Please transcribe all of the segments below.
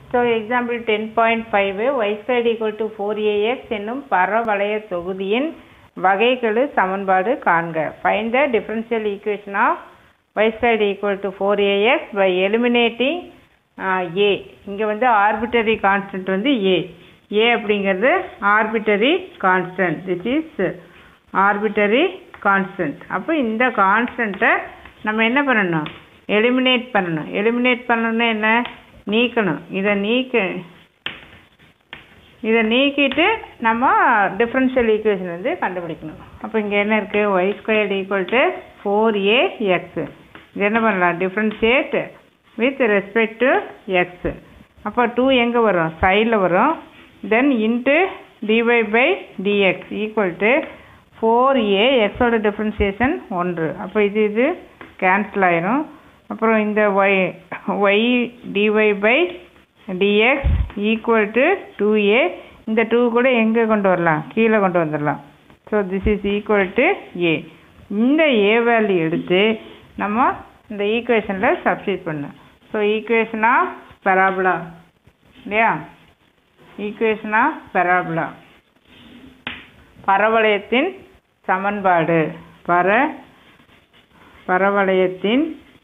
so example ten point five y squared equal to four a x என்னும் பரவளைய தொகுதியின் வகைக்கெழு சமன்பாடு காண்க find the differential equation of y squared equal to four a x by eliminating a இங்கே வந்து arbitrary constant வந்து ஏ ஏ அப்படிங்கிறது arbitrary constant this is arbitrary constant அப்போ இந்த கான்ஸ்டண்ட்டை நம்ம என்ன பண்ணணும் எலிமினேட் பண்ணணும் எலிமினேட் பண்ணணும்னா என்ன நீக்கணும் இதை நீக்க இதை நீக்கிட்டு நம்ம டிஃப்ரென்ஷியல் ஈக்குவேஷன் வந்து கண்டுபிடிக்கணும் அப்போ இங்கே என்ன இருக்குது y squared equal to four a x இது என்ன பண்ணலாம் differentiate with respect to x அப்போ டூ எங்கே வரும் சைடில் வரும் then into d y by d x equal to four a எக்ஸோட டிஃப்ரென்சியேஷன் ஒன்று அப்போ இது இது கேன்சல் ஆயிரும் அப்புறம் இந்த y y d y by d x equal to two a இந்த டூ கூட எங்கே கொண்டு வரலாம் கீழே கொண்டு வந்துடலாம் so this is equal to a இந்த ஏ வேல்யூ எடுத்து நம்ம இந்த ஈக்குவேஷனில் சப்ஸ்டியூட் பண்ணணும் ஸோ ஈக்குவேஷன் ஆஃப் பெராபுலா இல்லையா ஈக்குவேஷன் ஆஃப் பெராபுலா பரவளையத்தின் சமன்பாடு பர பரவளையத்தின்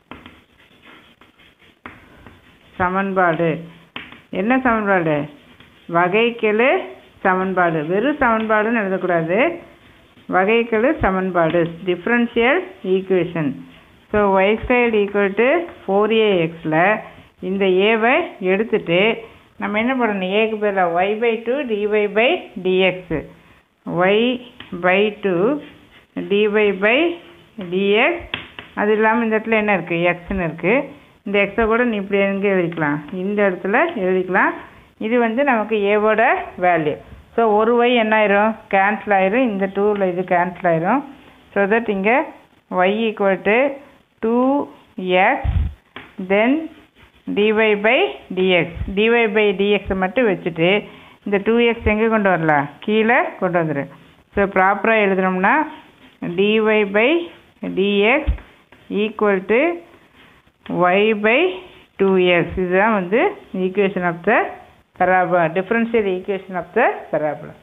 சமன்பாடு என்ன சமன்பாடு வகைக்கெழு சமன்பாடு வெறும் சமன்பாடுன்னு எழுதக்கூடாது வகைக்கெழு சமன்பாடு differential equation so y squared equal to four a எக்ஸில் இந்த ஏவை எடுத்துட்டு நம்ம என்ன பண்ணணும் ஏக்கு பதிலாக y by two d y by d x y by two d y by d x அது இல்லாமல் இந்த இடத்துல என்ன இருக்குது எக்ஸ்னு இருக்குது இந்த எக்ஸை கூட நீ இப்படி எங்கே எழுதிக்கலாம் இந்த இடத்துல எழுதிக்கலாம் இது வந்து நமக்கு ஏவோட வேல்யூ ஸோ ஒரு ஒய் என்ன ஆயிரும் கேன்சல் ஆயிரும் இந்த டூவில் இது கேன்சல் ஆயிரும் ஸோ தட் இங்கே y equal to two x then d y by d x d y by டிஎக்ஸை மட்டும் வச்சுட்டு இந்த டூ எக்ஸ் எங்கே கொண்டு வரலாம் கீழே கொண்டு வந்துடு ஸோ ப்ராப்பராக எழுதுனோம்னா d y by d x equal to y by two x இதுதான் வந்து ஈக்குவேஷன் ஆஃப் த பராபா differential equation of the parabola